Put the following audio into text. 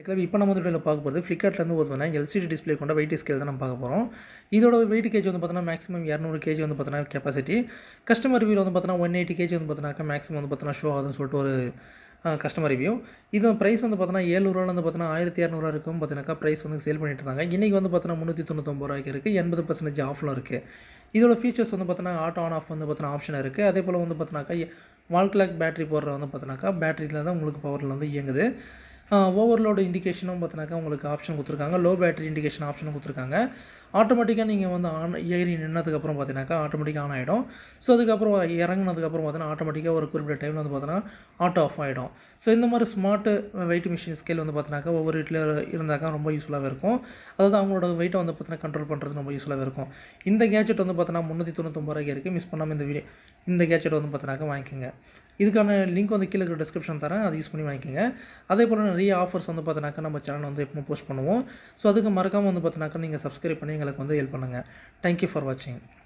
இப்போ நம்ம வந்து இதில் பார்க்க போகிறது ஃப்ளிப்கார்ட்லேருந்து பார்த்தோம்னா எல்சிடி டிஸ்ப்ளே கொண்ட வெயிட் ஸ்கேல் தான் நம்ம பார்க்க போகிறோம் இதோட வெயிட் கேஜ் வந்து பார்த்தோன்னா மேக்ஸிமம் இரநூறு கேஜி வந்து பார்த்தோன்னா கெப்பாசிட்டி கஸ்டமர் ரிவ்யூ வந்து பார்த்தோன்னா ஒன் எயிட்டி கேஜி வந்து பார்த்தோன்னாக்கா மேக்ஸிமம் வந்து பார்த்தோன்னா ஷோ ஆகுதுன்னு சொல்லிட்டு ஒரு கஸ்டமர் ரிவ்யூ இது ப்ரைஸ் வந்து பார்த்தோன்னா ஏழுநூறுவா வந்து பார்த்தோன்னா ஆயிரத்தி இரநூறுவா இருக்கும் பார்த்தீங்கன்னாக்கா ப்ரைஸ் வந்து சேல் பண்ணிட்டு இருந்தாங்க இன்றைக்கி வந்து பார்த்தோன்னா முந்நூற்றி தொண்ணூத்தொம்பது ரூபாய்க்கு இருக்குது எண்பது பர்சன்டேஜ் ஆஃபில் இருக்குது இதோட ஃபீச்சர்ஸ் வந்து பார்த்தோன்னா ஆட்டோ ஆன் ஆஃப் வந்து பார்த்தோன்னா ஆப்ஷன் இருக்குது அதே போல் வந்து பார்த்தோன்னாக்கா வால் கிளாக் பேட்டரி போடுற வந்து பார்த்தோன்னாக்கா பேட்டரியில் தான் உங்களுக்கு பவரில் வந்து இயங்குது ஓவர்லோடு இண்டிகேஷனும் பார்த்தினாக்கா உங்களுக்கு ஆப்ஷன் கொடுத்துருக்காங்க லோ பேட்டரி இண்டிகேஷன் ஆப்ஷனும் கொடுத்துருக்காங்க ஆட்டோமேட்டிக்காக நீங்கள் வந்து ஆன் ஏறி நின்னதுக்கப்புறம் பார்த்தீங்கன்னாக்கா ஆட்டோமேட்டிக்காக ஆன் ஆகிடும் ஸோ அதுக்கப்புறம் இறங்கினதுக்கப்புறம் பார்த்தீங்கன்னா ஆட்டோமேட்டிக்காக ஒரு குறிப்பிட்ட டைமில் வந்து பார்த்தீங்கன்னா ஆட்டோ ஆஃப் ஆகிடும் ஸோ இந்த மாதிரி ஸ்மார்ட்டு வெயிட் மிஷின் ஸ்கேல் வந்து பார்த்தினாக்கா ஒவ்வொரு வீட்டில் இருந்தாக்கா ரொம்ப யூஸ்ஃபுல்லாகவே இருக்கும் அதாவது அவங்களோட வெயிட்டை வந்து பார்த்தீங்கன்னா கண்ட்ரோல் பண்ணுறது ரொம்ப யூஸ்ஃபுல்லாகவே இருக்கும் இந்த கேஜெட் வந்து பார்த்தீங்கன்னா முந்நூற்றி தொண்ணூத்தொம்பது ரூபாய்க்கு இருக்குது மிஸ் பண்ணாமல் இந்த வீடியோ இந்த கேஜெட் வந்து பார்த்தினாக்கா வாங்கிக்கோங்க இதுக்கான லிங்க் வந்து கீழே இருக்கிற டிஸ்கிரிப்ஷன் தரேன் அதை யூஸ் பண்ணி வாங்கிக்கோங்க அதே போல் நிறைய ஆஃபர்ஸ் வந்து பார்த்தினாக்கா நம்ம சேனல் வந்து எப்பவும் போஸ்ட் பண்ணுவோம் ஸோ அதுக்கு மறக்காமல் வந்து பார்த்தினாக்கா நீங்கள் சப்ஸ்கிரைப் பண்ணி எங்களுக்கு வந்து ஹெல்ப் பண்ணுங்கள் தேங்க்யூ ஃபார் வாட்சிங்